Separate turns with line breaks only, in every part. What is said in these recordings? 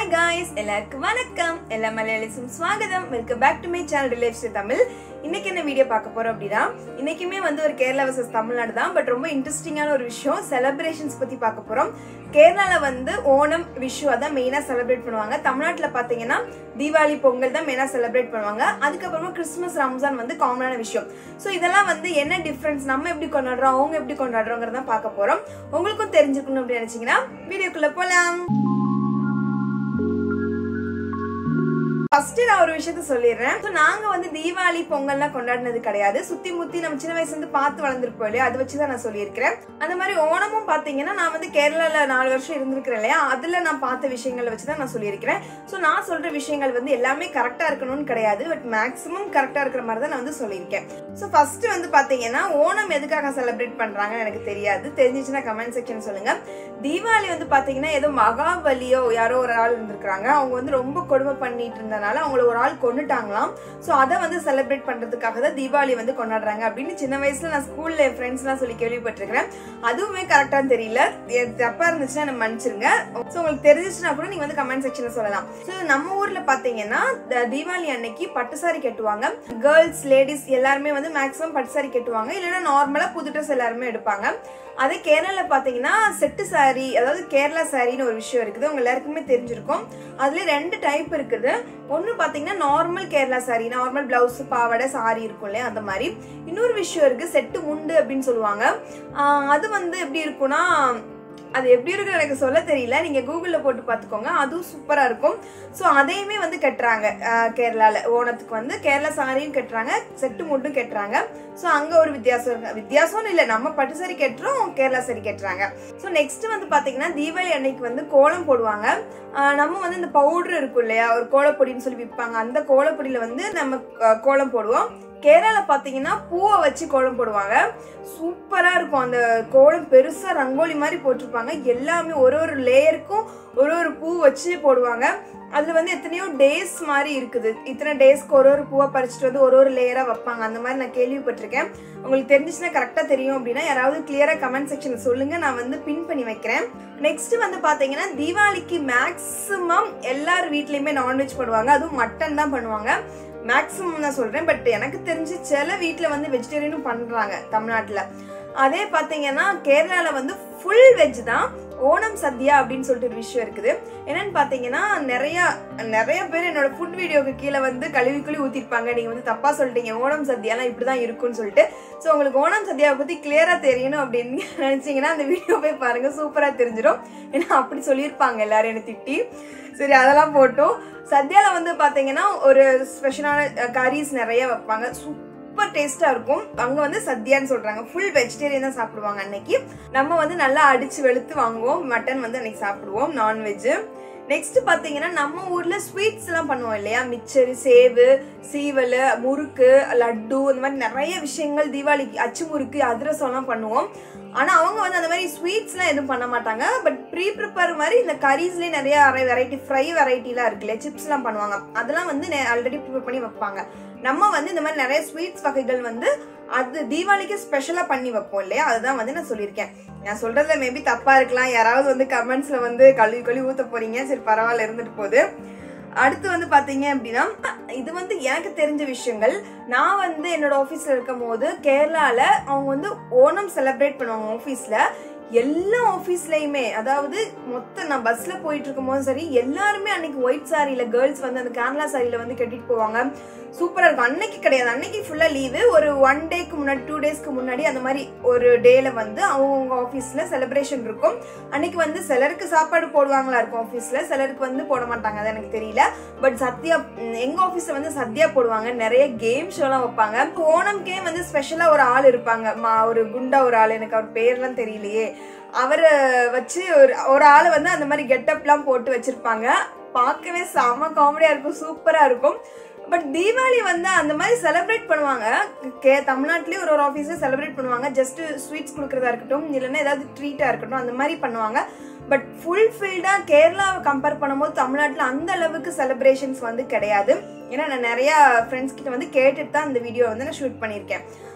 hi guys எல்லாருக்கும் வணக்கம் எல்லா மலையாளிஸும் ஸ்வாகதம் welcome back to my channel relation Tamil இன்னைக்கு என்ன வீடியோ பார்க்க போறோம் அப்படின்னா இன்னைக்குமே வந்து ஒரு கேரளா வர்சஸ் தமிழ்நாடு தான் பட் ரொம்ப இன்ட்ரெஸ்டிங்கான ஒரு விஷயம் செலிப்ரேஷன்ஸ் பத்தி பார்க்க போறோம் கேரளால வந்து ஓணம் விஷு அதான் மெயினா செலிப்ரேட் பண்ணுவாங்க தமிழ்நாட்டுல பாத்தீங்கன்னா தீபாவளி பொங்கல் தான் மெயினா செலிப்ரேட் பண்ணுவாங்க அதுக்கப்புறமா கிறிஸ்மஸ் ரம்ஜான் வந்து காமனான விஷயம் ஸோ இதெல்லாம் வந்து என்ன டிஃப்ரென்ஸ் நம்ம எப்படி கொண்டாடுறோம் அவங்க எப்படி கொண்டாடுறோங்கிறத பார்க்க போறோம் உங்களுக்கும் தெரிஞ்சுக்கணும் அப்படின்னு நினைச்சீங்கன்னா வீடியோக்குள்ள போலாம் ஃபர்ஸ்ட் நான் ஒரு விஷயத்த சொல்லிடுறேன் ஸோ நாங்க வந்து தீபாவளி பொங்கல்லாம் கொண்டாடினது கிடையாது சுத்தி முத்தி நம்ம சின்ன வயசுல இருந்து பார்த்து வளர்ந்துருப்போம் இல்லையா அதை வச்சுதான் நான் சொல்லியிருக்கிறேன் அந்த மாதிரி ஓணமும் பாத்தீங்கன்னா நான் வந்து கேரளால நாலு வருஷம் இருந்திருக்கிறேன் இல்லையா அதுல நான் பார்த்த விஷயங்களை வச்சுதான் நான் சொல்லியிருக்கிறேன் ஸோ நான் சொல்ற விஷயங்கள் வந்து எல்லாமே கரெக்டா இருக்கணும்னு கிடையாது பட் மேக்ஸிமம் கரெக்டா இருக்கிற மாதிரி தான் நான் வந்து சொல்லியிருக்கேன் ஸோ ஃபர்ஸ்ட் வந்து பாத்தீங்கன்னா ஓணம் எதுக்காக செலிப்ரேட் பண்றாங்கன்னு எனக்கு தெரியாது தெரிஞ்சிச்சுன்னா கமெண்ட் செக்ஷன் சொல்லுங்க தீபாவளி வந்து பாத்தீங்கன்னா ஏதோ மகாபலியோ யாரோ ஒரு ஆள் இருந்திருக்காங்க அவங்க வந்து ரொம்ப கொடுமை பண்ணிட்டு இருந்தனால அவங்கள ஒரு ஆள் கொண்டுட்டாங்களாம் ஸோ அதை வந்து செலிப்ரேட் பண்றதுக்காக தான் தீபாவளி வந்து கொண்டாடுறாங்க அப்படின்னு சின்ன வயசுல நான் ஸ்கூல்ல என் ஃப்ரெண்ட்ஸ்லாம் சொல்லி கேள்விப்பட்டிருக்கிறேன் அதுவுமே கரெக்டான்னு தெரியல எ- தப்பா இருந்துச்சுன்னா என்ன மன்னிச்சிருங்க ஸோ உங்களுக்கு தெரிஞ்சிச்சுன்னா கூட நீங்க வந்து கமெண்ட் செக்ஷன்ல சொல்லலாம் ஸோ நம்ம ஊர்ல பாத்தீங்கன்னா த- தீபாவளி அன்னைக்கு பட்டு சாரி கட்டுவாங்க கேர்ள்ஸ் லேடிஸ் எல்லாருமே வந்து மேக்ஸிமம் பட்டு சாரி கட்டுவாங்க இல்லைன்னா நார்மலா புது ட்ரெஸ் எல்லாருமே எடுப்பாங்க அதே கேரளால பாத்தீங்கன்னா செட்டு சாரி அதாவது கேரளா சாரின்னு ஒரு விஷயம் இருக்குது உங்க எல்லாருக்குமே தெரிஞ்சிருக்கும் அதுல ரெண்டு டைப் இருக்குது ஒன்னு பாத்தீங்கன்னா normal Kerala sari normal blouse பாவாடை சாரி இருக்கும் இல்லையா அந்த மாதிரி இன்னொரு விஷயம் இருக்கு செட்டு முண்டு அப்படின்னு சொல்லுவாங்க ஆஹ் அது வந்து எப்படி இருக்கும்னா அது எப்படி இருக்கு எனக்கு சொல்ல தெரியல நீங்க கூகுள்ல போட்டு பார்த்துக்கோங்க அதுவும் சூப்பரா இருக்கும் ஸோ அதையுமே வந்து கட்டுறாங்க ஆஹ் கேரளால ஓணத்துக்கு வந்து கேரளா சாரியும் கட்டுறாங்க செட்டு முண்டும் கட்டுறாங்க ஸோ அங்க ஒரு வித்தியாசம் இருக்கு வித்தியாசம்னு இல்லை நம்ம பட்டு சாரி கட்டுறோம் கேரளா சாரி கட்டுறாங்க ஸோ நெக்ஸ்ட் வந்து பாத்தீங்கன்னா தீபாவளி அன்னைக்கு வந்து கோலம் போடுவாங்க ஆஹ் நம்ம வந்து இந்த பவுடர் இருக்கும் இல்லையா ஒரு கோலப்பொடின்னு சொல்லி விற்பாங்க அந்த கோலப்பொடியில வந்து நம்ம ஆஹ் கோலம் போடுவோம் கேரளால பாத்தீங்கன்னா பூவை வச்சு கோலம் போடுவாங்க சூப்பரா இருக்கும் அந்த கோலம் பெருசா ரங்கோலி மாதிரி போட்டிருப்பாங்க எல்லாமே ஒரு ஒரு லேயருக்கும் ஒரு ஒரு பூ வச்சு போடுவாங்க அதுல வந்து எத்தனையோ டேஸ் மாதிரி இருக்குது இத்தனை டேஸ்க்கு ஒரு ஒரு பூவை பறிச்சுட்டு வந்து ஒரு ஒரு லேயரா வைப்பாங்க அந்த மாதிரி நான் கேள்விப்பட்டிருக்கேன் உங்களுக்கு தெரிஞ்சிச்சுன்னா கரெக்டா தெரியும் அப்படின்னா யாராவது கிளியரா கமெண்ட் செக்ஷன்ல சொல்லுங்க நான் வந்து பின் பண்ணி வைக்கிறேன் நெக்ஸ்ட் வந்து பாத்தீங்கன்னா தீபாவளிக்கு மேக்ஸிமம் எல்லார் வீட்லயுமே நான்வெஜ் பண்ணுவாங்க அதுவும் மட்டன் தான் பண்ணுவாங்க மேக்ஸிமம் தான் சொல்றேன் பட் எனக்கு தெரிஞ்சு சில வீட்ல வந்து வெஜிடேரியனும் பண்றாங்க தமிழ்நாட்டுல அதே பாத்தீங்கன்னா கேரளால வந்து ஃபுல் வெஜ் தான் ஓணம் சத்யா அப்படின்னு சொல்லிட்டு ஒரு விஷயம் இருக்குது என்னன்னு பாத்தீங்கன்னா நிறைய நிறைய பேர் என்னோட ஃபுட் வீடியோக்கு கீழே வந்து கழுவி கழுவி ஊத்திருப்பாங்க நீங்க வந்து தப்பா சொல்லிட்டீங்க ஓணம் சத்யாலாம் இப்படிதான் இருக்கும்னு சொல்லிட்டு ஸோ உங்களுக்கு ஓணம் சத்யாவை பத்தி கிளியரா தெரியணும் அப்படின்னு நினைச்சீங்கன்னா அந்த வீடியோ போய் பாருங்க சூப்பரா தெரிஞ்சிடும் ஏன்னா அப்படி சொல்லியிருப்பாங்க எல்லாரும் என்ன திட்டி சரி அதெல்லாம் போட்டோம் சத்யால வந்து பாத்தீங்கன்னா ஒரு ஸ்பெஷலான கரீஸ் நிறைய வைப்பாங்க சூப்பர் டேஸ்டா இருக்கும் அங்க வந்து சத்யான்னு சொல்றாங்க ஃபுல் வெஜிடேரியன் தான் சாப்பிடுவாங்க அன்னைக்கு நம்ம வந்து நல்லா அடிச்சு வெளுத்து வாங்குவோம் மட்டன் வந்து அன்னைக்கு சாப்பிடுவோம் நான்வெஜ் நெக்ஸ்ட் பாத்தீங்கன்னா நம்ம ஊர்ல ஸ்வீட்ஸ் எல்லாம் பண்ணுவோம் இல்லையா மிச்சரு சேவு சீவல் முறுக்கு லட்டு இந்த மாதிரி நிறைய விஷயங்கள் தீபாவளிக்கு அச்சு முறுக்கு அதிரசம் எல்லாம் பண்ணுவோம் ஆனா அவங்க வந்து அந்த மாதிரி ஸ்வீட்ஸ் எல்லாம் எதுவும் பண்ண மாட்டாங்க பட் ப்ரீ ப்ரிப்பேர் மாதிரி இந்த கரீஸ்லயே நிறைய வெரைட்டி ஃப்ரை வெரைட்டிலாம் இருக்குல்ல சிப்ஸ் எல்லாம் பண்ணுவாங்க அதெல்லாம் வந்து ஆல்ரெடி ப்ரிப்பேர் பண்ணி வைப்பாங்க நம்ம வந்து இந்த மாதிரி நிறைய ஸ்வீட்ஸ் வகைகள் வந்து அது தீபாவளிக்கு ஸ்பெஷலா பண்ணி வைப்போம் இல்லையா அதுதான் வந்து நான் சொல்லியிருக்கேன் நான் சொல்றதுல மேபி தப்பா இருக்கலாம் யாராவது வந்து கமெண்ட்ஸ்ல வந்து கழுவி கழுவி ஊத்த போறீங்க சரி பரவாயில்ல இருந்துட்டு போகுது அடுத்து வந்து பாத்தீங்க அப்படின்னா இது வந்து எனக்கு தெரிஞ்ச விஷயங்கள் நான் வந்து என்னோட ஆபீஸ்ல இருக்கும் போது கேரளால அவங்க வந்து ஓணம் செலிப்ரேட் பண்ணுவாங்க ஆபீஸ்ல எல்லா ஆபீஸ்லயுமே அதாவது மொத்த நான் பஸ்ல போயிட்டு இருக்கும் போதும் சரி எல்லாருமே அன்னைக்கு ஒயிட் சாரியில கேர்ள்ஸ் வந்து அந்த கேரளா சாரியில வந்து கட்டிட்டு போவாங்க சூப்பரா இருக்கும் அன்னைக்கு கிடையாது அன்னைக்கு ஃபுல்லா லீவு ஒரு ஒன் டேக்கு முன்னாடி டூ டேஸ்க்கு முன்னாடி அந்த மாதிரி ஒரு டேல வந்து அவங்கவுங்க ஆபீஸ்ல செலிப்ரேஷன் இருக்கும் அன்னைக்கு வந்து சிலருக்கு சாப்பாடு போடுவாங்களா இருக்கும் ஆபீஸ்ல சிலருக்கு வந்து போட மாட்டாங்க அது எனக்கு தெரியல பட் சத்யா ம், எங்க ஆபீஸ்ல வந்து சத்யா போடுவாங்க நிறைய கேம் ஷோலாம் வைப்பாங்க ஓணம்கே வந்து ஸ்பெஷலா ஒரு ஆள் இருப்பாங்க மா- ஒரு குண்டா ஒரு ஆள் எனக்கு அவர் பேர்லாம் தெரியலையே அவரை வச்சு ஒரு ஒரு ஆளை வந்து அந்த மாதிரி கெட்டப்லாம் போட்டு வச்சிருப்பாங்க பார்க்கவே செம காமெடியா இருக்கும் சூப்பரா இருக்கும் பட் தீபாவளி வந்து அந்த மாதிரி செலிப்ரேட் பண்ணுவாங்க கே தமிழ்நாட்டிலேயே ஒரு ஒரு ஆஃபீஸில் செலிப்ரேட் பண்ணுவாங்க ஜஸ்ட் ஸ்வீட்ஸ் கொடுக்கறதா இருக்கட்டும் இல்லைன்னா ஏதாவது ட்ரீட்டாக இருக்கட்டும் அந்த மாதிரி பண்ணுவாங்க பட் ஃபுல்ஃபில்டாக கேரளாவை கம்பேர் பண்ணும்போது தமிழ்நாட்டில் அந்த அளவுக்கு செலிப்ரேஷன்ஸ் வந்து கிடையாது ஏன்னா நான் நிறைய ஃப்ரெண்ட்ஸ் கிட்ட வந்து கேட்டுட்டு தான் இந்த வீடியோ வந்து நான் ஷூட் பண்ணியிருக்கேன்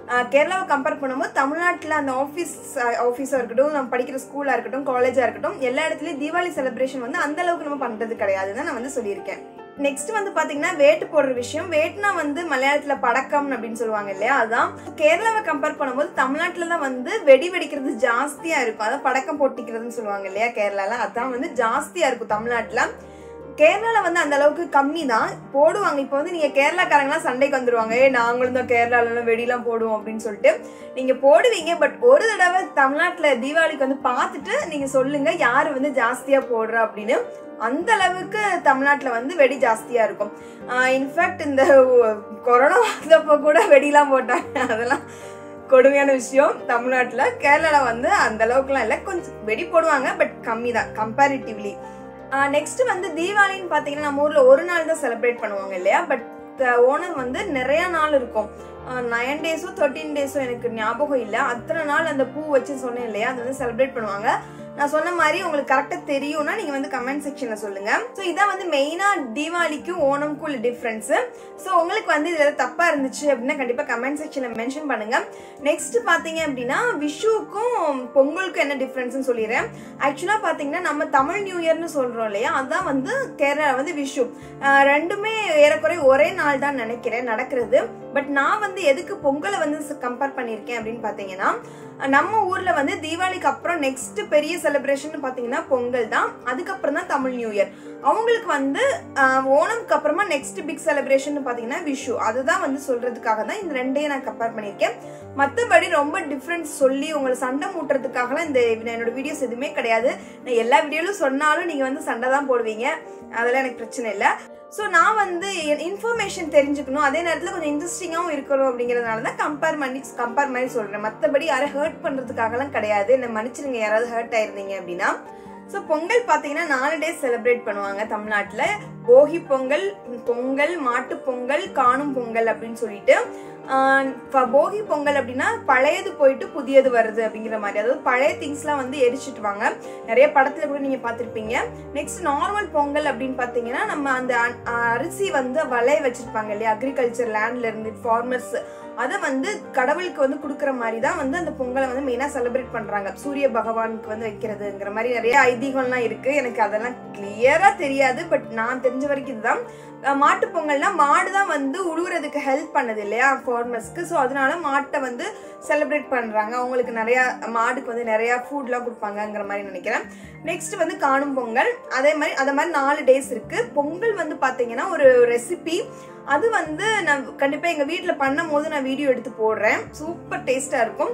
ஆஹ் கேரளாவை கம்பேர் பண்ணும்போது தமிழ்நாட்டில் அந்த ஆஃபீஸ் ஆஃபீஸாக இருக்கட்டும் நம்ம படிக்கிற ஸ்கூலாக இருக்கட்டும் காலேஜாக இருக்கட்டும் எல்லா இடத்துலையும் தீபாவளி செலிப்ரேஷன் வந்து அந்த அளவுக்கு நம்ம பண்ணுறது கிடையாதுன்னு நான் வந்து சொல்லியிருக்கேன் நெக்ஸ்ட் வந்து பாத்தீங்கன்னா வேட்டு போடுற விஷயம் வேட்னா வந்து மலையாளத்துல படக்கம் அப்படின்னு சொல்லுவாங்க இல்லையா அதான் கேரளாவை கம்பேர் பண்ணும்போது தமிழ்நாட்டுல தான் வந்து வெடி வெடிக்கிறது ஜாஸ்தியா இருக்கும் அதான் படக்கம் பொட்டிக்கிறதுன்னு சொல்லுவாங்க இல்லையா கேரளால அதான் வந்து ஜாஸ்தியா இருக்கும் தமிழ்நாட்டுல கேரளால வந்து அந்த அளவுக்கு கம்மி தான் போடுவாங்க இப்போ வந்து நீங்க கேரளாக்காரங்களாம் சண்டைக்கு வந்துருவாங்க ஏ நாங்களும் தான் கேரளால வெடிலாம் போடுவோம் அப்படின்னு சொல்லிட்டு நீங்க போடுவீங்க பட் ஒரு தடவை தமிழ்நாட்டுல தீபாவளிக்கு வந்து பார்த்துட்டு நீங்க சொல்லுங்க யாரு வந்து ஜாஸ்தியா போடுறா அப்படின்னு அந்த அளவுக்கு தமிழ்நாட்டில் வந்து வெடி ஜாஸ்தியா இருக்கும் இன்ஃபேக்ட் இந்த கொரோனா வந்தப்போ கூட வெடிலாம் போட்டாங்க அதெல்லாம் கொடுமையான விஷயம் தமிழ்நாட்டில் கேரளாவில் வந்து அந்த அளவுக்குலாம் இல்லை கொஞ்சம் வெடி போடுவாங்க பட் கம்மி தான் கம்பேரிட்டிவ்லி நெக்ஸ்ட் வந்து தீபாவளின்னு பார்த்தீங்கன்னா நம்ம ஊரில் ஒரு நாள் தான் செலிப்ரேட் பண்ணுவாங்க இல்லையா பட் ஓணம் வந்து நிறைய நாள் இருக்கும் நைன் டேஸோ தேர்ட்டீன் டேஸோ எனக்கு ஞாபகம் இல்லை அத்தனை நாள் அந்த பூ வச்சு சொன்னேன் இல்லையா அது வந்து செலிப்ரேட் பண்ணுவாங்க நான் சொன்ன மாதிரி உங்களுக்கு கரெக்டாக தெரியும்னா நீங்கள் வந்து கமெண்ட் செக்ஷனில் சொல்லுங்க ஸோ இதான் வந்து மெயினாக தீபாவளிக்கும் ஓணம்க்கும் உள்ள டிஃப்ரென்ஸு ஸோ உங்களுக்கு வந்து இதில் தப்பாக இருந்துச்சு அப்படின்னா கண்டிப்பாக கமெண்ட் செக்ஷனில் மென்ஷன் பண்ணுங்க நெக்ஸ்ட் பார்த்தீங்க அப்படின்னா விஷுவுக்கும் பொங்கலுக்கும் என்ன டிஃப்ரென்ஸ்னு சொல்லிடுறேன் ஆக்சுவலாக பார்த்தீங்கன்னா நம்ம தமிழ் நியூ இயர்னு சொல்கிறோம் இல்லையா அதான் வந்து கேரளா வந்து விஷு ஆஹ் ரெண்டுமே ஏறக்குறைய ஒரே நாள் தான் நினைக்கிறேன் நடக்கிறது பட் நான் வந்து எதுக்கு பொங்கலை வந்து கம்பேர் பண்ணியிருக்கேன் அப்படின்னு பார்த்தீங்கன்னா நம்ம ஊர்ல வந்து தீபாவளிக்கு அப்புறம் நெக்ஸ்ட் பெரிய செலிப்ரேஷன் பாத்தீங்கன்னா பொங்கல் தான் அதுக்கப்புறம் தான் தமிழ் நியூ இயர் அவங்களுக்கு வந்து ஆஹ், ஓணம்க்கு அப்புறமா நெக்ஸ்ட் பிக் செலிப்ரேஷன் பாத்தீங்கன்னா விஷு அதுதான் வந்து சொல்றதுக்காக தான் இந்த ரெண்டையும் நான் கம்பேர் பண்ணியிருக்கேன் மற்றபடி ரொம்ப டிஃப்ரென்ஸ் சொல்லி உங்களை சண்டை மூட்டுறதுக்காகலாம் இந்த என்னோட வீடியோஸ் எதுவுமே கிடையாது நான் எல்லா வீடியோலும் சொன்னாலும் நீங்க வந்து சண்டை தான் போடுவீங்க அதெல்லாம் எனக்கு பிரச்சனை இல்லை ஸோ நான் வந்து இன்ஃபர்மேஷன் தெரிஞ்சுக்கணும் அதே நேரத்தில் கொஞ்சம் இன்ட்ரெஸ்டிங்காகவும் இருக்கணும் அப்படிங்கிறதுனால தான் கம்பேர் பண்ணி கம்பேர் மாதிரி சொல்கிறேன் மற்றபடி யாரும் ஹர்ட் பண்ணுறதுக்காகலாம் கிடையாது என்ன மன்னிச்சிருங்க யாராவது ஹர்ட் ஆயிருந்தீங்க அப்படின்னா ஸோ பொங்கல் பார்த்தீங்கன்னா நாலு டேஸ் செலிப்ரேட் பண்ணுவாங்க தமிழ்நாட்டில் போகி பொங்கல் பொங்கல் மாட்டு பொங்கல் காணும் பொங்கல் அப்படின்னு சொல்லிட்டு ஆஹ் இப்ப போகி பொங்கல் அப்படின்னா பழையது போயிட்டு புதியது வருது அப்படிங்கிற மாதிரி அதாவது பழைய திங்ஸ்லாம் வந்து எரிச்சிட்டு வாங்க நிறைய படத்துல கூட நீங்க பார்த்திருப்பீங்க நெக்ஸ்ட் நார்மல் பொங்கல் அப்படின்னு பார்த்தீங்கன்னா நம்ம அந்த அ- அரிசி வந்து வளைய வச்சிருப்பாங்க இல்லையா அக்ரிகல்ச்சர் லேண்ட்ல இருந்து ஃபார்மர்ஸ் அதை வந்து கடவுளுக்கு வந்து கொடுக்குற மாதிரி தான் வந்து அந்த பொங்கலை வந்து மெயினாக செலிப்ரேட் பண்றாங்க சூரிய பகவானுக்கு வந்து வைக்கிறதுங்கிற மாதிரி நிறைய ஐதீகம்லாம் இருக்கு எனக்கு அதெல்லாம் கிளியரா தெரியாது பட் நான் தெரிஞ்ச வரைக்கும் இதுதான் அஹ் மாட்டு பொங்கல்னா மாடு தான் வந்து உழுவுறதுக்கு ஹெல்ப் பண்ணுது இல்லையா ஃபார்மர்ஸ்க்கு ஸோ அதனால மாட்டை வந்து செலிப்ரேட் பண்றாங்க அவங்களுக்கு நிறைய மாடுக்கு வந்து நிறைய ஃபுட்லாம் கொடுப்பாங்கங்கிற மாதிரி நினைக்கிறேன் நெக்ஸ்ட் வந்து காணும் பொங்கல் அதே மாதிரி அதே மாதிரி நாலு டேஸ் இருக்கு பொங்கல் வந்து பாத்தீங்கன்னா ஒரு ரெசிபி அது வந்து நான் கண்டிப்பா எங்க வீட்ல பண்ணும் போது நான் வீடியோ எடுத்து போடுறேன் சூப்பர் டேஸ்டா இருக்கும்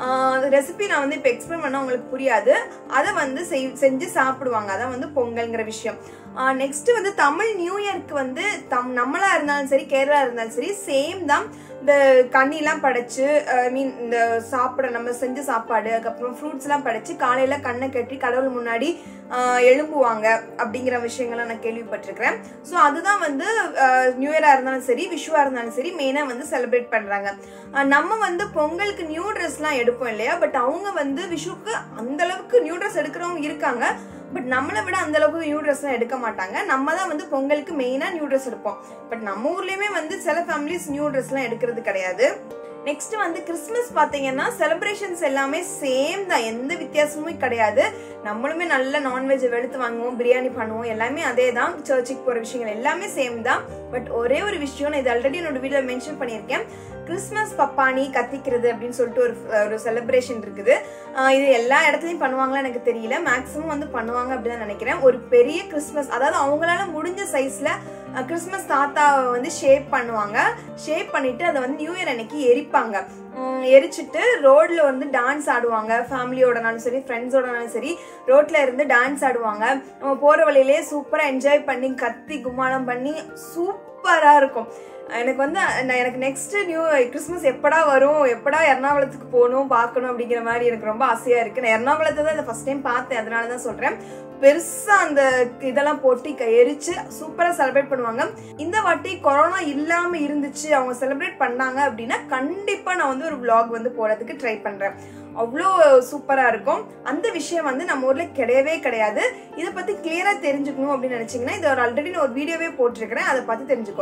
ரெசிபி நான் வந்து இப்போ எக்ஸ்பிளைன் பண்ண உங்களுக்கு புரியாது அதை வந்து செய்- செஞ்சு சாப்பிடுவாங்க அதான் வந்து பொங்கல்ங்கிற விஷயம் நெக்ஸ்ட் வந்து தமிழ் நியூ இயர்க்கு வந்து தம் நம்மளா இருந்தாலும் சரி கேரளா இருந்தாலும் சரி சேம் தான் இந்த கண்ணிலாம் படைச்சு ஐ மீன் இந்த சாப்பிட நம்ம செஞ்ச சாப்பாடு அதுக்கப்புறம் ஃப்ரூட்ஸ் எல்லாம் படைச்சு காலையில கண்ணை கட்டி கடவுள் முன்னாடி ஆஹ், எழும்புவாங்க அப்படிங்கிற விஷயங்கள்லாம் நான் கேள்விப்பட்டிருக்கிறேன் ஸோ அதுதான் வந்து நியூ இயரா இருந்தாலும் சரி விஷுவா இருந்தாலும் சரி மெயினா வந்து செலிப்ரேட் பண்றாங்க ஆஹ், நம்ம வந்து பொங்கலுக்கு நியூ ட்ரெஸ்லாம் எடுப்போம் இல்லையா பட் அவங்க வந்து விஷுக்கு அந்த அளவுக்கு நியூ ட்ரெஸ் எடுக்கிறவங்க இருக்காங்க பட் நம்மளை விட அந்த அளவுக்கு நியூ ட்ரெஸ்லாம் எடுக்க மாட்டாங்க நம்ம தான் வந்து பொங்கலுக்கு மெயினாக நியூ ட்ரெஸ் எடுப்போம் பட் நம்ம ஊர்லயுமே வந்து சில ஃபேமிலிஸ் நியூ ட்ரெஸ்லாம் எடுக்கிறது கிடையாது நெக்ஸ்ட் வந்து கிறிஸ்மஸ் பாத்தீங்கன்னா செலிப்ரேஷன்ஸ் எல்லாமே சேம் தான் எந்த வித்தியாசமும் கிடையாது நம்மளுமே நல்ல நான்வெஜ் வெளுத்து வாங்குவோம் பிரியாணி பண்ணுவோம் எல்லாமே அதே தான் சர்ச்சுக்கு போற விஷயங்கள் எல்லாமே சேம் தான் பட் ஒரே ஒரு விஷயம் நான் இது ஆல்ரெடி என்னோட வீடியோ மென்ஷன் பண்ணியிருக்கேன் கிறிஸ்மஸ் பப்பானி கத்திக்கிறது அப்படின்னு சொல்லிட்டு ஒரு ஒரு செலிப்ரேஷன் இருக்குது ஆஹ் இது எல்லா இடத்துலயும் பண்ணுவாங்களா எனக்கு தெரியல மேக்ஸிமம் வந்து பண்ணுவாங்க அப்படின்னு நினைக்கிறேன் ஒரு பெரிய கிறிஸ்மஸ் அதாவது அவங்களால முடிஞ்ச சைஸ்ல கிறிஸ்மஸ் தாத்தாவை வந்து ஷேப் பண்ணுவாங்க ஷேப் பண்ணிட்டு அதை வந்து நியூ இயர் அன்னைக்கு எரிப்பாங்க உம், எரிச்சிட்டு ரோட்ல வந்து டான்ஸ் ஆடுவாங்க ஃபேமிலியோடனாலும் சரி ஃப்ரெண்ட்ஸோடனாலும் சரி ரோட்ல இருந்து டான்ஸ் ஆடுவாங்க நம்ம போற வழியிலேயே சூப்பரா என்ஜாய் பண்ணி கத்தி கும்மாளம் பண்ணி சூப்பரா இருக்கும் எனக்கு வந்து நான் எனக்கு நெக்ஸ்ட் நியூ கிறிஸ்மஸ் எப்படா வரும் எப்படா எர்ணாகுளத்துக்கு போகணும் பார்க்கணும் அப்படிங்கிற மாதிரி எனக்கு ரொம்ப ஆசையா இருக்கு நான் எர்ணாகுளத்தை தான் ஃபர்ஸ்ட் டைம் பார்த்தேன் அதனால தான் சொல்றேன் பெருசா அந்த இதெல்லாம் போட்டு க- எரிச்சு சூப்பரா செலிப்ரேட் பண்ணுவாங்க இந்த வாட்டி கொரோனா இல்லாம இருந்துச்சு அவங்க செலிப்ரேட் பண்ணாங்க அப்படின்னா கண்டிப்பா நான் வந்து ஒரு vlog வந்து போடுறதுக்கு ட்ரை பண்றேன் அவ்வளோ சூப்பரா இருக்கும் அந்த விஷயம் வந்து நம்ம ஊர்ல கிடையவே கிடையாது இதை பத்தி கிளியரா தெரிஞ்சுக்கணும் அப்படின்னு நினைச்சீங்கன்னா இது ஒரு ஆல்ரெடி நான் ஒரு வீடியோவே போட்டிருக்கிறேன் அதை பார்த்து தெரிஞ்சுக்கோங்க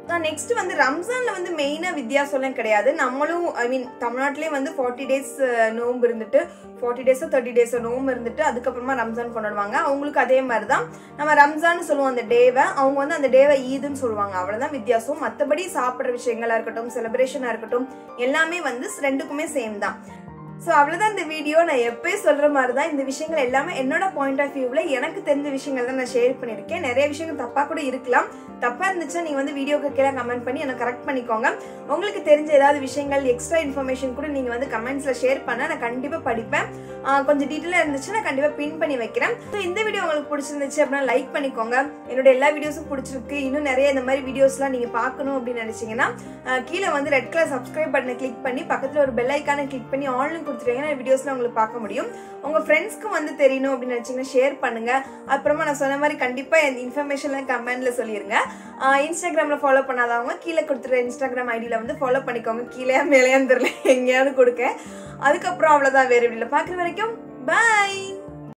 நெக்ஸ்ட் வந்து ரம்ஜான்ல வந்து மெயினா வித்தியாசம்லாம் கிடையாது நம்மளும் ஐ மீன் தமிழ்நாட்டிலே வந்து ஃபார்ட்டி டேஸ் நோம்பு இருந்துட்டு ஃபார்ட்டி டேஸோ தேர்ட்டி டேஸோ நோம்பு இருந்துட்டு அதுக்கப்புறமா ரம்ஜான் கொண்டாடுவாங்க அவங்களுக்கு அதே மாதிரி தான் நம்ம ரம்ஜான் சொல்லுவோம் அந்த டேவை அவங்க வந்து அந்த டேவை ஈதுன்னு சொல்லுவாங்க அவ்வளவுதான் வித்தியாசம் மற்றபடி சாப்பிட்ற விஷயங்களா இருக்கட்டும் செலிப்ரேஷனா இருக்கட்டும் எல்லாமே வந்து ரெண்டுக்குமே சேம் தான் ஸோ அவ்வளோதான் இந்த வீடியோ நான் எப்பயும் சொல்கிற மாதிரி தான் இந்த விஷயங்கள் எல்லாமே என்னோட பாயிண்ட் ஆஃப் வியூவில் எனக்கு தெரிஞ்ச விஷயங்கள் தான் நான் ஷேர் பண்ணியிருக்கேன் நிறைய விஷயங்கள் தப்பாக கூட இருக்கலாம் தப்பாக இருந்துச்சுன்னா நீங்கள் வந்து வீடியோக்கு கீழே கமெண்ட் பண்ணி எனக்கு கரெக்ட் பண்ணிக்கோங்க உங்களுக்கு தெரிஞ்ச ஏதாவது விஷயங்கள் எக்ஸ்ட்ரா இன்ஃபர்மேஷன் கூட நீங்கள் வந்து கமெண்ட்ஸில் ஷேர் பண்ண நான் கண்டிப்பாக படிப்பேன் ஆஹ் கொஞ்சம் டீட்டெயிலாக இருந்துச்சு நான் கண்டிப்பாக பின் பண்ணி வைக்கிறேன் ஸோ இந்த வீடியோ உங்களுக்கு பிடிச்சிருந்துச்சு அப்படின்னா லைக் பண்ணிக்கோங்க என்னோட எல்லா வீடியோஸும் பிடிச்சிருக்கு இன்னும் நிறைய இந்த மாதிரி வீடியோஸ்லாம் நீங்கள் பார்க்கணும் அப்படின்னு நினச்சிங்கன்னா ஆஹ் கீழே வந்து ரெட் கலர் சப்ஸ்கிரைப் பட்டனை கிளிக் பண்ணி பக்கத்தில் ஒரு பெல் ஐக்கானை கிளிக் பண்ணி ஆன்லைன் கொடுத்துருவீங்கன்னா வீடியோஸ்லாம் உங்களுக்கு பார்க்க முடியும் உங்கள் ஃப்ரெண்ட்ஸ்க்கும் வந்து தெரியணும் அப்படின்னு நினச்சிங்கன்னா ஷேர் பண்ணுங்க அப்புறமா நான் சொன்ன மாதிரி கண்டிப்பாக இந்த இன்ஃபர்மேஷன்லாம் கமெண்ட்ல சொல்லிடுங்க இன்ஸ்டாகிராமில் ஃபாலோ பண்ணாதவங்க கீழே கொடுத்துருக்க இன்ஸ்டாகிராம் ஐடியில் வந்து ஃபாலோ பண்ணிக்கோங்க கீழே மேலேயான்னு தெரியல எங்கேயாவது கொடுக்க அதுக்கப்புறம் அவ்வளோதான் வேறு வீடியோவில் பார்க்குற வரைக்கும் பாய்